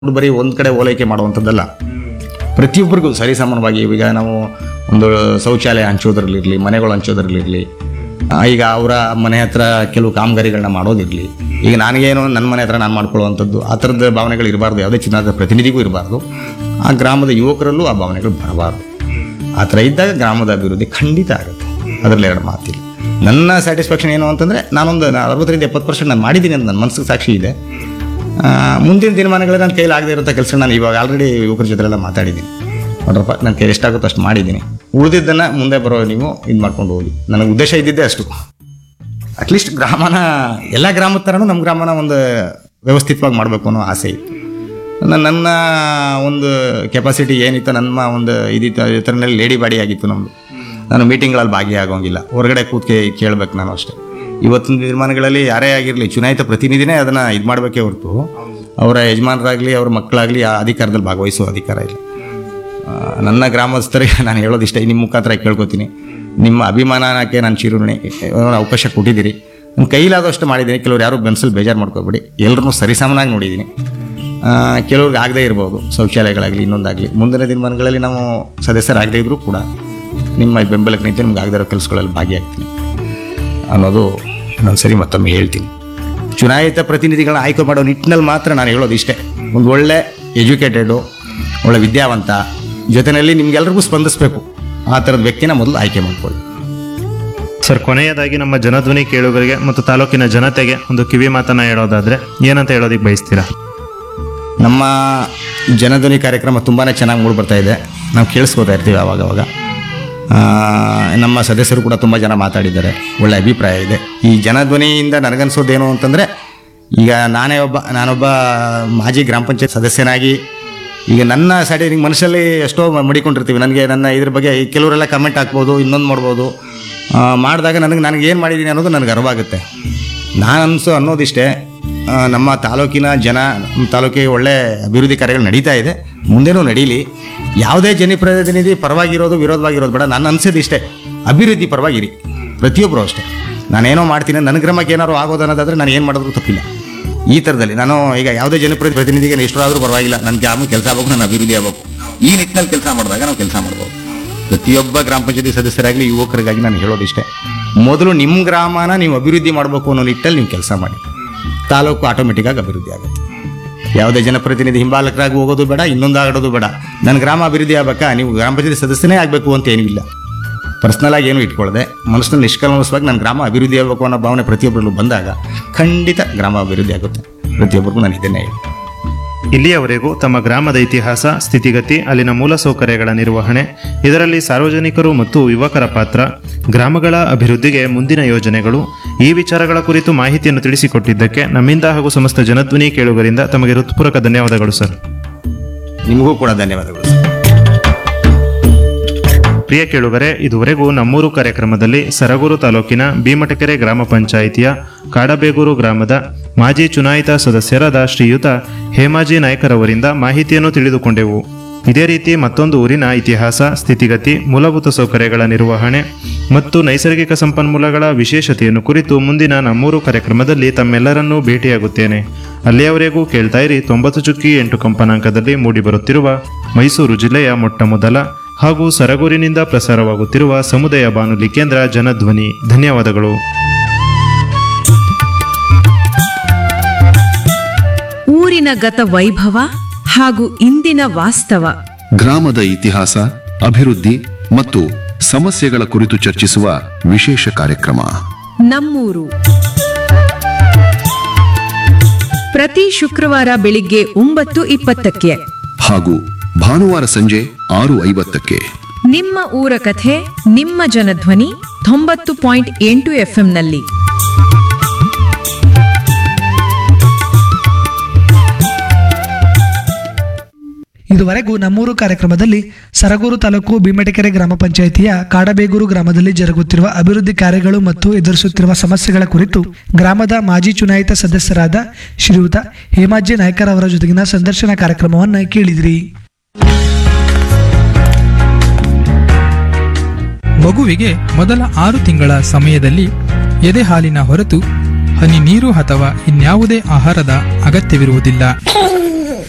ಬರೀ ಒಂದು ಕಡೆ ಓಲೈಕೆ ಮಾಡುವಂಥದ್ದಲ್ಲ ಪ್ರತಿಯೊಬ್ಬರಿಗೂ ಸರಿಸಮಾನವಾಗಿ ಈಗ ನಾವು ಒಂದು ಶೌಚಾಲಯ ಹಂಚೋದ್ರಲ್ಲಿರಲಿ ಮನೆಗಳು ಹಂಚೋದ್ರಲ್ಲಿರಲಿ ಈಗ ಅವರ ಮನೆ ಹತ್ರ ಕೆಲವು ಕಾಮಗಾರಿಗಳನ್ನ ಮಾಡೋದಿರಲಿ ಈಗ ನನಗೇನು ನನ್ನ ಮನೆ ಹತ್ರ ನಾನು ಮಾಡ್ಕೊಳ್ಳುವಂಥದ್ದು ಆ ಥರದ ಭಾವನೆಗಳು ಇರಬಾರ್ದು ಯಾವುದೇ ಚಿನ್ನದ ಪ್ರತಿನಿಧಿಗೂ ಇರಬಾರ್ದು ಆ ಗ್ರಾಮದ ಯುವಕರಲ್ಲೂ ಆ ಭಾವನೆಗಳು ಬರಬಾರ್ದು ಆ ಥರ ಇದ್ದಾಗ ಗ್ರಾಮದ ಅಭಿವೃದ್ಧಿ ಖಂಡಿತ ಆಗುತ್ತೆ ಅದರಲ್ಲಿ ಎರಡು ಮಾತಿಲ್ಲ ನನ್ನ ಸ್ಯಾಟಿಸ್ಫ್ಯಾಕ್ಷನ್ ಏನು ಅಂತಂದರೆ ನಾನೊಂದು ಅರವತ್ತರಿಂದ ಎಪ್ಪತ್ತು ಪರ್ಸೆಂಟ್ ನಾನು ಮಾಡಿದ್ದೀನಿ ಅಂತ ನನ್ನ ಮನಸ್ಸಿಗೆ ಸಾಕ್ಷಿ ಇದೆ ಆ, ಮುಂದಿನ ದಿನಮಾನಗಳಲ್ಲಿ ನನ್ನ ಕೈಲಿ ಆಗದೆ ಇರೋಂಥ ಕೆಲಸ ನಾನು ಇವಾಗ ಆಲ್ರೆಡಿ ಯುವಕರ ಜೊತೆ ಎಲ್ಲ ಮಾತಾಡಿದ್ದೀನಿ ನೋಡ್ರಪ್ಪ ನನ್ನ ಕೈಲಿ ಎಷ್ಟಾಗುತ್ತೋ ಅಷ್ಟು ಮಾಡಿದ್ದೀನಿ ಉಳಿದಿದ್ದನ್ನು ಮುಂದೆ ಬರೋ ನೀವು ಇದು ಮಾಡ್ಕೊಂಡು ಹೋಗಿ ನನಗೆ ಉದ್ದೇಶ ಇದ್ದಿದ್ದೇ ಅಷ್ಟು ಅಟ್ಲೀಸ್ಟ್ ಗ್ರಾಮನ ಎಲ್ಲ ಗ್ರಾಮದ ಥರನೂ ನಮ್ಮ ಗ್ರಾಮನ ಒಂದು ವ್ಯವಸ್ಥಿತವಾಗಿ ಮಾಡಬೇಕು ಅನ್ನೋ ಆಸೆ ಇತ್ತು ನನ್ನ ನನ್ನ ಒಂದು ಕೆಪಾಸಿಟಿ ಏನಿತ್ತು ನನ್ನ ಒಂದು ಇದಿತ್ತು ಇದರಲ್ಲಿ ಲೇಡಿ ಬಾಡಿ ಆಗಿತ್ತು ನಮ್ಮದು ನಾನು ಮೀಟಿಂಗ್ಗಳಲ್ಲಿ ಭಾಗಿಯಾಗೋಂಗಿಲ್ಲ ಹೊರಗಡೆ ಕೂತ್ಕೆ ಕೇಳಬೇಕು ನಾನು ಅಷ್ಟೇ ಇವತ್ತಿನ ನಿರ್ಮಾಣಗಳಲ್ಲಿ ಯಾರೇ ಆಗಿರಲಿ ಚುನಾಯಿತ ಪ್ರತಿನಿಧಿನೇ ಅದನ್ನು ಇದು ಮಾಡಬೇಕೇ ಹೊರತು ಅವರ ಯಜಮಾನರಾಗಲಿ ಅವ್ರ ಮಕ್ಕಳಾಗಲಿ ಆ ಅಧಿಕಾರದಲ್ಲಿ ಭಾಗವಹಿಸುವ ಅಧಿಕಾರ ಇಲ್ಲ ಆ, ನನ್ನ ಗ್ರಾಮಸ್ಥರಿಗೆ ನಾನು ಹೇಳೋದಿಷ್ಟ ನಿಮ್ಮ ಮುಖಾಂತರ ಕೇಳ್ಕೊತೀನಿ ನಿಮ್ಮ ಅಭಿಮಾನಕ್ಕೆ ನಾನು ಚಿರುಣಿ ಅವಕಾಶ ಕೊಟ್ಟಿದ್ದೀರಿ ನನ್ನ ಕೈಲಾದಷ್ಟು ಮಾಡಿದ್ದೀನಿ ಕೆಲವ್ರು ಯಾರು ಬೆನ್ಸಲ್ಲಿ ಬೇಜಾರು ಮಾಡ್ಕೋಬೇಡಿ ಎಲ್ಲರನ್ನೂ ಸರಿಸಮನಾಗಿ ನೋಡಿದ್ದೀನಿ ಆ, ಕೆಲವ್ರಿಗೆ ಆಗದೇ ಇರ್ಬೋದು ಶೌಚಾಲಯಗಳಾಗಲಿ ಇನ್ನೊಂದಾಗಲಿ ಮುಂದಿನ ದಿನಮಾನಗಳಲ್ಲಿ ನಾವು ಸದಸ್ಯರಾಗದೇ ಇದ್ದರೂ ಕೂಡ ನಿಮ್ಮ ಬೆಂಬಲಕ್ಕೆ ನಿಂತು ನಿಮ್ಗೆ ಆಗದೇ ಇರೋ ಕೆಲಸಗಳಲ್ಲಿ ಭಾಗಿಯಾಗ್ತೀನಿ ಅನ್ನೋದು ಇನ್ನೊಂದು ಸರಿ ಮತ್ತೊಮ್ಮೆ ಹೇಳ್ತೀನಿ ಚುನಾಯಿತ ಪ್ರತಿನಿಧಿಗಳನ್ನ ಆಯ್ಕೆ ಮಾಡೋ ನಿಟ್ಟಿನಲ್ಲಿ ಮಾತ್ರ ನಾನು ಹೇಳೋದು ಇಷ್ಟೇ ಒಂದು ಒಳ್ಳೆ ಎಜುಕೇಟೆಡು ಒಳ್ಳೆ ವಿದ್ಯಾವಂತ ಜೊತೆಯಲ್ಲಿ ನಿಮ್ಗೆಲ್ರಿಗೂ ಸ್ಪಂದಿಸಬೇಕು ಆ ಥರದ ವ್ಯಕ್ತಿನ ಮೊದಲು ಆಯ್ಕೆ ಮಾಡ್ಕೊಳ್ಳಿ ಸರ್ ಕೊನೆಯದಾಗಿ ನಮ್ಮ ಜನಧ್ವನಿ ಕೇಳುಗರಿಗೆ ಮತ್ತು ತಾಲೂಕಿನ ಜನತೆಗೆ ಒಂದು ಕಿವಿ ಮಾತನ್ನ ಹೇಳೋದಾದ್ರೆ ಏನಂತ ಹೇಳೋದಿಕ್ ಬಯಸ್ತೀರಾ ನಮ್ಮ ಜನಧ್ವನಿ ಕಾರ್ಯಕ್ರಮ ತುಂಬಾ ಚೆನ್ನಾಗಿ ಮೂಡಿ ಬರ್ತಾ ಇದೆ ನಾವು ಕೇಳಿಸ್ಕೋತಾ ಇರ್ತೀವಿ ಆವಾಗವಾಗ ಆ, ನಮ್ಮ ಸದಸ್ಯರು ಕೂಡ ತುಂಬ ಜನ ಮಾತಾಡಿದ್ದಾರೆ ಒಳ್ಳೆ ಅಭಿಪ್ರಾಯ ಇದೆ ಈ ಜನಧ್ವನಿಯಿಂದ ನನಗನ್ಸೋದೇನು ಅಂತಂದರೆ ಈಗ ನಾನೇ ಒಬ್ಬ ನಾನೊಬ್ಬ ಮಾಜಿ ಗ್ರಾಮ ಪಂಚಾಯತ್ ಸದಸ್ಯನಾಗಿ ಈಗ ನನ್ನ ಸ್ಯಾಟಿಸ್ಫಿಂಗ್ ಮನಸ್ಸಲ್ಲಿ ಎಷ್ಟೋ ಮಡಿಕೊಂಡಿರ್ತೀವಿ ನನಗೆ ನನ್ನ ಇದ್ರ ಬಗ್ಗೆ ಕೆಲವರೆಲ್ಲ ಕಮೆಂಟ್ ಹಾಕ್ಬೋದು ಇನ್ನೊಂದು ಮಾಡ್ಬೋದು ಆ, ಮಾಡಿದಾಗ ನನಗೆ ನನಗೆ ಏನು ಮಾಡಿದ್ದೀನಿ ಅನ್ನೋದು ನನಗೆ ಅರಿವಾಗುತ್ತೆ ನಾನು ಅನ್ಸೋ ಅನ್ನೋದಿಷ್ಟೇ ಆ, ನಮ್ಮ ತಾಲೂಕಿನ ಜನ ನಮ್ಮ ತಾಲೂಕಿಗೆ ಒಳ್ಳೆ ಅಭಿವೃದ್ಧಿ ಕಾರ್ಯಗಳು ನಡೀತಾ ಇದೆ ಮುಂದೆನೂ ನಡೀಲಿ ಯಾವುದೇ ಜನಪ್ರತಿನಿಧಿ ಪರವಾಗಿರೋದು ವಿರೋಧವಾಗಿರೋದು ಬೇಡ ನಾನು ಅನ್ಸೋದು ಇಷ್ಟೇ ಅಭಿವೃದ್ಧಿ ಪರವಾಗಿರಿ ಪ್ರತಿಯೊಬ್ಬರು ಅಷ್ಟೇ ನಾನೇನೋ ಮಾಡ್ತೀನಿ ನನ್ನ ಗ್ರಾಮಕ್ಕೆ ಏನಾದ್ರು ಆಗೋದು ಅನ್ನೋದಾದ್ರೆ ನಾನು ಏನು ಮಾಡಿದ್ರು ತಪ್ಪಿಲ್ಲ ಈ ಥರದಲ್ಲಿ ನಾನು ಈಗ ಯಾವುದೇ ಜನಪ್ರತಿ ಪ್ರತಿನಿಧಿಗೆ ಎಷ್ಟರಾದರೂ ಪರವಾಗಿಲ್ಲ ನನ್ನ ಗ್ರಾಮ ಕೆಲಸ ಆಗಬೇಕು ನನ್ನ ಅಭಿವೃದ್ಧಿ ಆಗಬೇಕು ಈ ನಿಟ್ಟಿನಲ್ಲಿ ಕೆಲಸ ಮಾಡಿದಾಗ ನಾವು ಕೆಲಸ ಮಾಡ್ಬೋದು ಪ್ರತಿಯೊಬ್ಬ ಗ್ರಾಮ ಪಂಚಾಯತಿ ಸದಸ್ಯರಾಗಲಿ ಯುವಕರಿಗಾಗಿ ನಾನು ಹೇಳೋದಿಷ್ಟೇ ಮೊದಲು ನಿಮ್ಮ ಗ್ರಾಮನ ನೀವು ಅಭಿವೃದ್ಧಿ ಮಾಡಬೇಕು ಅನ್ನೋ ನಿಟ್ಟಲ್ಲಿ ನೀವು ಕೆಲಸ ಮಾಡಿ ತಾಲೂಕು ಆಟೋಮೆಟಿಕ್ಕಾಗಿ ಅಭಿವೃದ್ಧಿ ಆಗುತ್ತೆ ಯಾವುದೇ ಜನಪ್ರತಿನಿಧಿ ಹಿಂಬಾಲಕರಾಗಿ ಹೋಗೋದು ಬೇಡ ಇನ್ನೊಂದು ಆಡೋದು ಬೇಡ ನನ್ನ ಗ್ರಾಮ ಅಭಿವೃದ್ಧಿ ಆಗ್ಬೇಕಾ ನೀವು ಗ್ರಾಮ ಪಂಚಾಯತಿ ಸದಸ್ಯನೇ ಆಗಬೇಕು ಅಂತ ಏನೂ ಇಲ್ಲ ಪರ್ಸ್ನಲ್ ಆಗಿ ಏನು ಇಟ್ಕೊಳ್ಳದೆ ಮನಸ್ಸಿನಲ್ಲಿ ನಿಷ್ಕಲ್ಮಸವಾಗಿ ನನ್ನ ಗ್ರಾಮ ಅಭಿವೃದ್ಧಿ ಆಗಬೇಕು ಅನ್ನೋ ಭಾವನೆ ಪ್ರತಿಯೊಬ್ಬರಲ್ಲೂ ಬಂದಾಗ ಖಂಡಿತ ಗ್ರಾಮ ಅಭಿವೃದ್ಧಿ ಆಗುತ್ತೆ ಪ್ರತಿಯೊಬ್ಬರಿಗೂ ನಾನು ಇದನ್ನೇ ಹೇಳಿ ಇಲ್ಲಿಯವರೆಗೂ ತಮ್ಮ ಗ್ರಾಮದ ಇತಿಹಾಸ ಸ್ಥಿತಿಗತಿ ಅಲ್ಲಿನ ಮೂಲಸೌಕರ್ಯಗಳ ನಿರ್ವಹಣೆ ಇದರಲ್ಲಿ ಸಾರ್ವಜನಿಕರು ಮತ್ತು ಯುವಕರ ಪಾತ್ರ ಗ್ರಾಮಗಳ ಅಭಿವೃದ್ಧಿಗೆ ಮುಂದಿನ ಯೋಜನೆಗಳು ಈ ವಿಚಾರಗಳ ಕುರಿತು ಮಾಹಿತಿಯನ್ನು ತಿಳಿಸಿಕೊಟ್ಟಿದ್ದಕ್ಕೆ ನಮ್ಮಿಂದ ಹಾಗೂ ಸಮಸ್ತ ಜನಧ್ವನಿ ಕೇಳುಗರಿಂದ ತಮಗೆ ಹೃತ್ಪೂರ್ವಕ ಧನ್ಯವಾದಗಳು ಸರ್ ನಿಮಗೂ ಕೂಡ ಧನ್ಯವಾದಗಳು ಸರ್. ಪ್ರಿಯ ಕೇಳುಗರೆ ಇದುವರೆಗೂ ನಮ್ಮೂರು ಕಾರ್ಯಕ್ರಮದಲ್ಲಿ ಸರಗೂರು ತಾಲೂಕಿನ ಭೀಮಟಕೆರೆ ಗ್ರಾಮ ಪಂಚಾಯಿತಿಯ ಕಾಡಬೇಗೂರು ಗ್ರಾಮದ ಮಾಜಿ ಚುನಾಯಿತ ಸದಸ್ಯರಾದ ಶ್ರೀಯುತ ಹೇಮಾಜಿ ನಾಯ್ಕರವರಿಂದ ಮಾಹಿತಿಯನ್ನು ತಿಳಿದುಕೊಂಡೆವು ಇದೇ ರೀತಿ ಮತ್ತೊಂದು ಊರಿನ ಇತಿಹಾಸ ಸ್ಥಿತಿಗತಿ ಮೂಲಭೂತ ಸೌಕರ್ಯಗಳ ನಿರ್ವಹಣೆ ಮತ್ತು ನೈಸರ್ಗಿಕ ಸಂಪನ್ಮೂಲಗಳ ವಿಶೇಷತೆಯನ್ನು ಕುರಿತು ಮುಂದಿನ ನಮ್ಮೂರು ಕಾರ್ಯಕ್ರಮದಲ್ಲಿ ತಮ್ಮೆಲ್ಲರನ್ನೂ ಭೇಟಿಯಾಗುತ್ತೇನೆ ಅಲ್ಲಿಯವರೆಗೂ ಕೇಳ್ತಾ ಇರಿ ತೊಂಬತ್ತು ಚುಕ್ಕಿ ಎಂಟು ಕಂಪನಾಂಕದಲ್ಲಿ ಮೂಡಿಬರುತ್ತಿರುವ ಮೈಸೂರು ಜಿಲ್ಲೆಯ ಮೊಟ್ಟ ಮೊದಲ ಹಾಗೂ ಸರಗೂರಿನಿಂದ ಪ್ರಸಾರವಾಗುತ್ತಿರುವ ಸಮುದಾಯ ಬಾನುಲಿ ಕೇಂದ್ರ ಜನಧ್ವನಿ ಧನ್ಯವಾದಗಳು ಊರಿನ ಗತ ವೈಭವ ಹಾಗೂ ಇಂದಿನ ವಾಸ್ತವ ಗ್ರಾಮದ ಇತಿಹಾಸ ಅಭಿವೃದ್ಧಿ ಮತ್ತು ಸಮಸ್ಯೆಗಳ ಕುರಿತು ಚರ್ಚಿಸುವ ವಿಶೇಷ ಕಾರ್ಯಕ್ರಮ ನಮ್ಮೂರು ಪ್ರತಿ ಶುಕ್ರವಾರ ಬೆಳಿಗ್ಗೆ ಒಂಬತ್ತು ಇಪ್ಪತ್ತಕ್ಕೆ ಹಾಗೂ ಭಾನುವಾರ ಸಂಜೆ ಆರು ಐವತ್ತಕ್ಕೆ ನಿಮ್ಮ ಊರ ಕಥೆ ನಿಮ್ಮ ಜನಧ್ವನಿ ತೊಂಬತ್ತು ಪಾಯಿಂಟ್ ಎಂಟು ಎಫ್ಎಂನಲ್ಲಿ ಇದುವರೆಗೂ ನಮ್ಮೂರು ಕಾರ್ಯಕ್ರಮದಲ್ಲಿ ಸರಗೂರು ತಾಲೂಕು ಭೀಮಟಕೆರೆ ಗ್ರಾಮ ಪಂಚಾಯಿತಿಯ ಕಾಡಬೇಗೂರು ಗ್ರಾಮದಲ್ಲಿ ಜರುಗುತ್ತಿರುವ ಅಭಿವೃದ್ಧಿ ಕಾರ್ಯಗಳು ಮತ್ತು ಎದುರಿಸುತ್ತಿರುವ ಸಮಸ್ಯೆಗಳ ಕುರಿತು ಗ್ರಾಮದ ಮಾಜಿ ಚುನಾಯಿತ ಸದಸ್ಯರಾದ ಶ್ರೀಯುತ ಹೇಮಾಜಿ ನಾಯ್ಕರ್ ಅವರ ಜೊತೆಗಿನ ಸಂದರ್ಶನ ಕಾರ್ಯಕ್ರಮವನ್ನು ಕೇಳಿದಿರಿ ಮಗುವಿಗೆ ಮೊದಲ ಆರು ತಿಂಗಳ ಸಮಯದಲ್ಲಿ ಎದೆ ಹಾಲಿನ ಹೊರತು ಹನಿ ನೀರು ಅಥವಾ ಇನ್ಯಾವುದೇ ಆಹಾರದ ಅಗತ್ಯವಿರುವುದಿಲ್ಲ